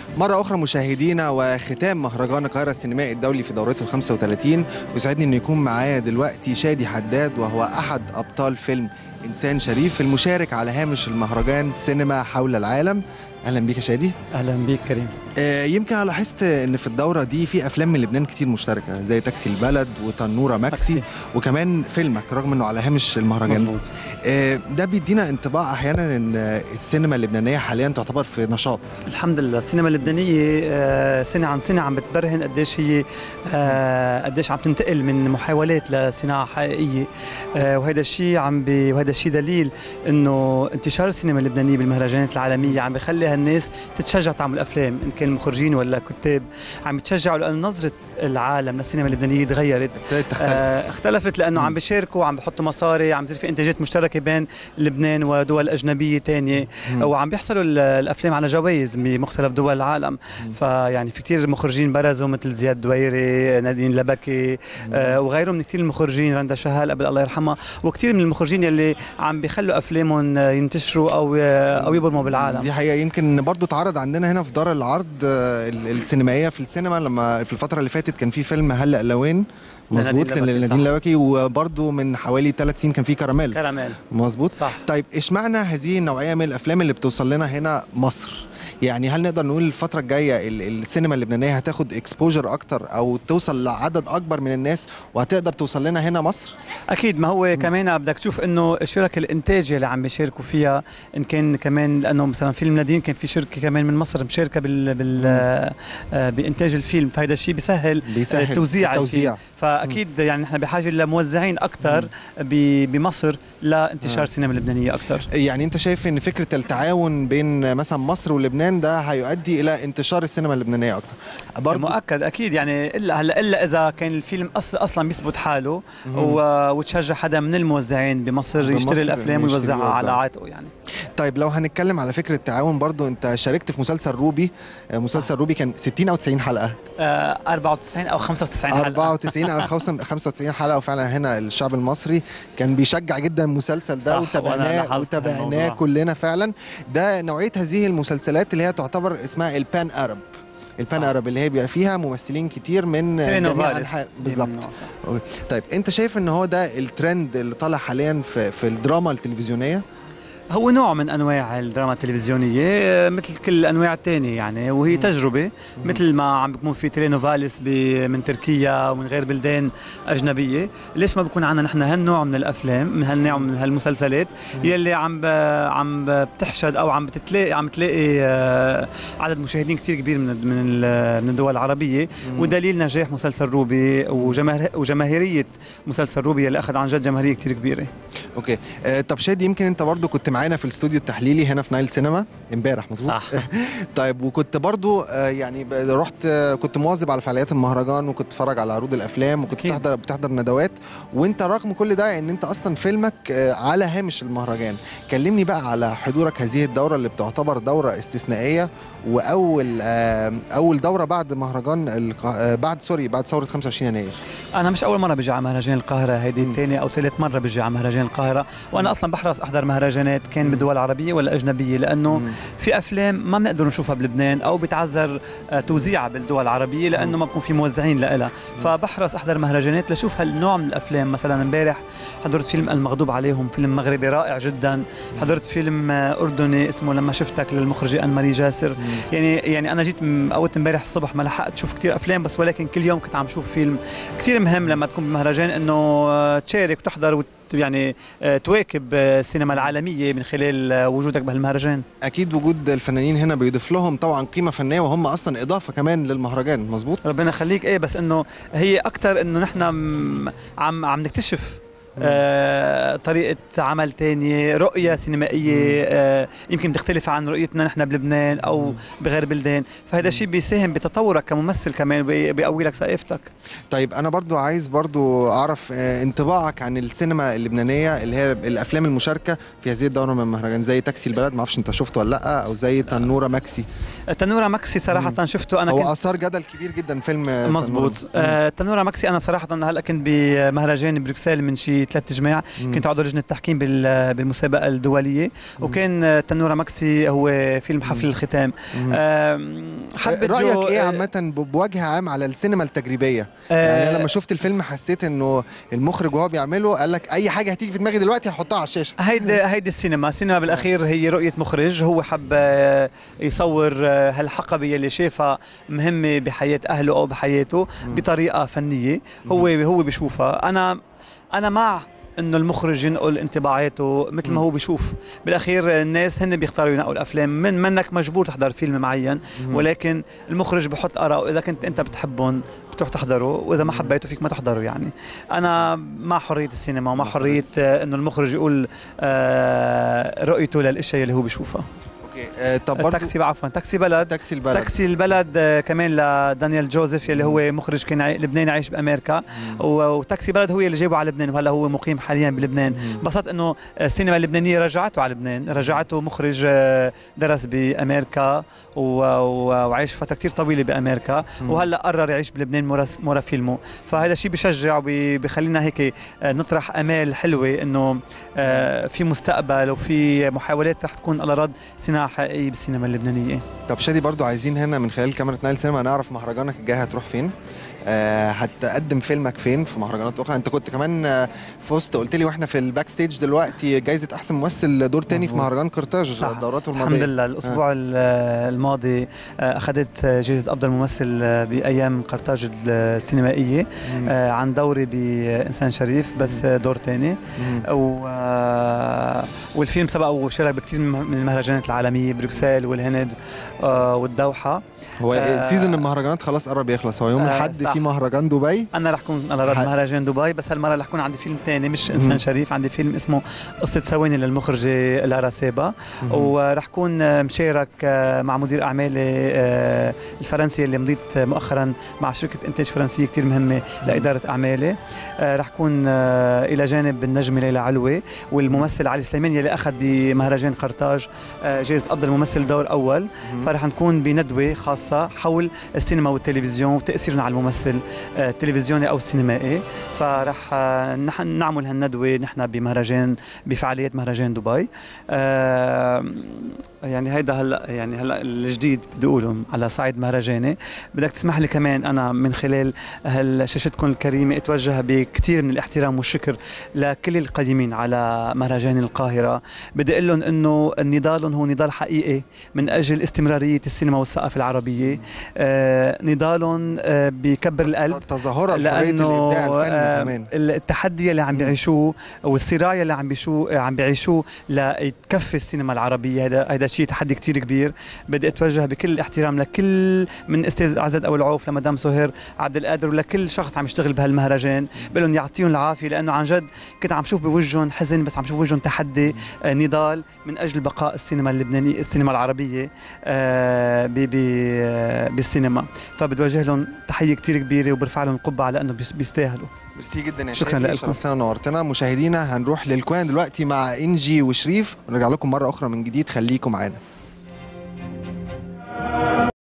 مرة أخرى مشاهدينا وختام مهرجان القاهرة السينمائي الدولي في دورته ال 35 ويسعدني إن يكون معايا دلوقتي شادي حداد وهو أحد أبطال فيلم إنسان شريف المشارك على هامش المهرجان سينما حول العالم أهلا بيك يا شادي اهلا بيك كريم آه، يمكن أنا لاحظت إن في الدورة دي في أفلام من لبنان كتير مشتركة زي تاكسي البلد وتنورة ماكسي ماكسي. وكمان فيلمك رغم إنه على هامش المهرجان مظبوط آه، ده بيدينا انطباع أحيانا إن السينما اللبنانية حاليا تعتبر في نشاط الحمد لله السينما اللبنانيه آه، سنه عن سنه عم بتبرهن قديش هي آه، قديش عم تنتقل من محاولات لصناعه حقيقيه آه، وهذا الشيء عم بي وهذا الشيء دليل انه انتشار السينما اللبنانيه بالمهرجانات العالميه عم بخلي هالناس تتشجع تعمل افلام ان كان مخرجين ولا كتاب عم يتشجعوا لان نظره العالم للسينما اللبنانيه تغيرت ابتدت تختلف آه، اختلفت لانه مم. عم بيشاركوا عم بيحطوا مصاري عم تصير في انتاجات مشتركه بين لبنان ودول اجنبيه تانية مم. وعم بيحصلوا ال- الافلام على جوائز بمختلف دول العالم مم. فيعني في كتير مخرجين برزوا مثل زياد دويري نادين لبكي آه وغيرهم من كتير المخرجين رندا شهال قبل الله يرحمها وكتير من المخرجين يلي عم بيخلوا افلامهم آه، ينتشروا او او يبرموا بالعالم دي حقيقة يمكن برضو اتعرض عندنا هنا في دار العرض آه، ال- السينمائية في السينما لما في الفترة اللي فاتت كان في فيلم هلأ لوين مظبوط لنادين لبكي، لنادين صح. لبكي وبرضو من حوالي ثلاث سنين كان في كراميل كراميل مظبوط صح طيب اشمعنى هذه النوعية من الأفلام اللي بتوصل لنا هنا مصر يعني هل نقدر نقول الفترة الجاية ال- السينما اللبنانية هتاخد اكسبوجر أكتر أو توصل لعدد أكبر من الناس وهتقدر توصل لنا هنا مصر؟ اكيد ما هو كمان بدك تشوف انه شرك الانتاج اللي عم بيشاركوا فيها ان كان كمان لانه مثلا فيلم نادين كان في شركه كمان من مصر مشاركه بال, بال آه، بانتاج الفيلم فهذا الشيء بيسهل بيسهل توزيع التوزيع الفيلم. فاكيد يعني نحن بحاجه لموزعين اكثر ب- بمصر لانتشار آه. السينما اللبنانيه اكثر يعني انت شايف ان فكره التعاون بين مثلا مصر ولبنان ده هيؤدي الى انتشار السينما اللبنانيه اكتر برضو مؤكد اكيد يعني الا هلا الا اذا كان الفيلم أص اصلا بيثبت حاله مم. و- وتشجع حدا من الموزعين بمصر, بمصر يشتري إنه الافلام يشتري ويوزعها ويوزعها. على عاتقه يعني طيب لو هنتكلم على فكره التعاون برضو انت شاركت في مسلسل روبي آه، مسلسل روبي كان 60 او 90 حلقه آه 94 او 95 حلقه 94 او 95 حلقه وفعلا هنا الشعب المصري كان بيشجع جدا المسلسل ده صح، وأنا وتابعناه لاحظت وتابعناه هالموضوع. كلنا فعلا ده نوعيه هذه المسلسلات اللي هي تعتبر اسمها البان ارب البان صح. ارب اللي هي بيبقى فيها ممثلين كتير من جميع تيلينوفاليس. انحاء دي بالظبط منه، صح. طيب انت شايف ان هو ده الترند اللي طالع حاليا في في الدراما التلفزيونيه هو نوع من انواع الدراما التلفزيونيه آه، مثل كل الانواع الثانيه يعني وهي مم. تجربه مثل ما عم بيكون في تيلينوفاليس ب- من تركيا ومن غير بلدان اجنبيه ليش ما بكون عندنا نحن هالنوع من الافلام من هالنوع من هالمسلسلات مم. يلي عم ب... عم بتحشد او عم بتلاقي عم تلاقي آه، عدد مشاهدين كتير كبير من من ال- من الدول العربيه ودليل نجاح مسلسل روبي وجماهير وجماهيريه مسلسل روبي اللي اخذ عن جد جماهيريه كتير كبيره اوكي آه طب شادي يمكن انت برضو كنت معانا في الاستوديو التحليلي هنا في نايل سينما امبارح مظبوط صح طيب وكنت برضو آه يعني ب- رحت آه كنت مواظب على فعاليات المهرجان وكنت اتفرج على عروض الافلام وكنت أكيد. بتحضر بتحضر ندوات وانت رغم كل ده ان انت اصلا فيلمك آه على هامش المهرجان كلمني بقى على حضورك هذه الدوره اللي بتعتبر دوره استثنائيه واول آه اول دوره بعد مهرجان الق... آه بعد سوري بعد ثوره 25 يناير انا مش اول مره بجي على مهرجان القاهره هيدي مم. ثاني او ثالث مره بجي على مهرجان القاهره وانا اصلا بحرص احضر مهرجانات كان مم. بالدول العربيه ولا اجنبيه لانه مم. في افلام ما بنقدر نشوفها بلبنان او بتعذر آه، توزيعها بالدول العربيه لانه ما بكون في موزعين لها فبحرص احضر مهرجانات لشوف هالنوع من الافلام مثلا امبارح حضرت فيلم المغضوب عليهم فيلم مغربي رائع جدا حضرت فيلم آه، اردني اسمه لما شفتك للمخرجه ان ماري جاسر مم. يعني يعني انا جيت م- قوت امبارح الصبح ما لحقت اشوف كثير افلام بس ولكن كل يوم كنت عم شوف فيلم كثير مهم لما تكون بمهرجان انه آه، تشارك وتحضر وت يعني آه، تواكب آه، السينما العالميه من خلال آه، وجودك بهالمهرجان اكيد وجود الفنانين هنا بيضيف لهم طبعا قيمه فنيه وهم اصلا اضافه كمان للمهرجان مظبوط ربنا يخليك ايه بس انه هي اكثر انه نحن م- عم عم نكتشف آه طريقة عمل تانية رؤية سينمائية آه يمكن تختلف عن رؤيتنا نحن بلبنان أو مم. بغير بلدان فهذا الشيء بيساهم بتطورك كممثل كمان بي- بيقوي لك ثقافتك طيب انا برضو عايز برضو اعرف آه، انطباعك عن السينما اللبنانيه اللي هي الافلام المشاركه في هذه الدوره من المهرجان زي تاكسي البلد ما اعرفش انت شفته ولا لا او زي تنوره ماكسي تنورة ماكسي صراحة شفته أنا كنت هو اثار جدل كبير جدا فيلم آه، مزبوط تنورة. آه تنورة ماكسي أنا صراحة هلا كنت بمهرجان بروكسل من شي بثلاث جماع مم. كنت عضو لجنه التحكيم بال- بالمسابقه الدوليه وكان آه، تنوره مكسي هو فيلم حفل مم. الختام مم. آم، حبت رايك جو- ايه آه، عامه ب- بوجه عام على السينما التجريبيه آه، يعني انا لما شفت الفيلم حسيت انه المخرج وهو بيعمله قال لك اي حاجه هتيجي في دماغي دلوقتي هحطها على الشاشه هيدي هيدي السينما، السينما بالاخير هي رؤيه مخرج هو حب آه، يصور آه، هالحقبه يلي شافها مهمه بحياه اهله او بحياته مم. بطريقه فنيه هو هو بيشوفها انا انا مع انه المخرج ينقل انطباعاته مثل مم. ما هو بيشوف بالاخير الناس هن بيختاروا ينقوا الافلام من منك مجبور تحضر فيلم معين مم. ولكن المخرج بحط اراء اذا كنت انت بتحبهم بتروح تحضره واذا ما مم. حبيته فيك ما تحضره يعني انا مع حريه السينما ومع مع حريه آه، انه المخرج يقول آه، رؤيته للاشياء اللي هو بيشوفها اوكي آه طب برضه تاكسي عفوا تاكسي بلد تاكسي البلد تاكسي البلد آه، كمان لدانيال جوزيف يلي هو مخرج كان عاي- لبناني عايش بامريكا مم. و- وتاكسي بلد هو اللي جايبه على لبنان وهلا هو مقيم حاليا بلبنان مم. انبسطت انه السينما اللبنانيه رجعته على لبنان رجعته مخرج آه، درس بامريكا و- و- وعايش فتره كتير طويله بامريكا مم. وهلا قرر يعيش بلبنان مورا مورا فيلمه فهذا الشيء بشجع وبخلينا هيك آه، نطرح امال حلوه انه آه، في مستقبل وفي محاولات رح تكون على رد صناعه حقيقيه بالسينما اللبنانيه طب شادي برضو عايزين هنا من خلال كاميرا نايل سينما نعرف مهرجانك الجاي هتروح فين آه هتقدم فيلمك فين في مهرجانات اخرى انت كنت كمان آه، فزت قلت لي واحنا في الباك ستيج دلوقتي جايزه احسن ممثل دور تاني في مظبوط. مهرجان قرطاج صح. الدورات الحمد الماضيه لله الاسبوع ال- الماضي آه، اخذت جائزه افضل ممثل آه، بايام قرطاج السينمائيه مم. آه، عن دوري بانسان شريف بس آه، دور تاني مم. و... آه، والفيلم سبق وشارك بكثير من المهرجانات العالميه بروكسل والهند آه، والدوحه هو آه، سيزون المهرجانات خلاص قرب يخلص هو يوم آه، الاحد صح. في مهرجان دبي انا رح كون على رد ح- مهرجان دبي بس هالمره رح يكون عندي فيلم تاني مش مم. انسان شريف عندي فيلم اسمه قصه ثواني للمخرجه لارا سيبا مم. ورح كون آه، مشارك آه، مع مدير اعمالي آه، الفرنسي اللي مضيت آه، مؤخرا مع شركه انتاج فرنسيه كتير مهمه لاداره اعمالي آه، رح كون آه، الى جانب النجمه ليلى علوي والممثل علي سليمان يلي اخذ بمهرجان قرطاج آه، جائزه افضل ممثل دور اول مم. فرح نكون بندوه خاصه حول السينما والتلفزيون وتاثيرنا على الممثل آه، التلفزيوني او السينمائي فرح آه، نحن نعمل هالندوه نحن بمهرجان بفعاليات مهرجان دبي آه، يعني هيدا هلا يعني هلا الجديد بدي اقوله على صعيد مهرجاني بدك تسمح لي كمان انا من خلال شاشتكم الكريمه اتوجه بكثير من الاحترام والشكر لكل القيمين على مهرجان القاهره بدي اقول لهم انه نضالهم هو نضال حقيقي من اجل استمراريه السينما والثقافه العربيه آه، نضالهم آه، بيكبر القلب تظاهرة لحرية لانه الابداع الفني آه، كمان التحدي اللي عم مم. بيعيشوه والصراع اللي عم بيشو عم بيعيشوه لتكفي السينما العربيه هذا هذا شيء تحدي كتير كبير بدي اتوجه بكل الاحترام لكل من استاذ عزت ابو العوف لمدام سهير عبد القادر ولكل شخص عم يشتغل بهالمهرجان بقول لهم يعطيهم العافيه لانه عن جد كنت عم شوف بوجههم حزن بس عم شوف بوجههم تحدي آه، نضال من اجل بقاء السينما اللبنانيه السينما العربيه آه، ب- ب- آه، بالسينما فبدي اوجه لهم تحيه كتير كبيره وبرفع لهم القبه على انه بيس- بيستاهلوا ميرسي جدا يا شكراً شادي لكم. شرفتنا نورتنا مشاهدينا هنروح للكوان دلوقتي مع انجي وشريف ونرجع لكم مرة أخرى من جديد خليكم معانا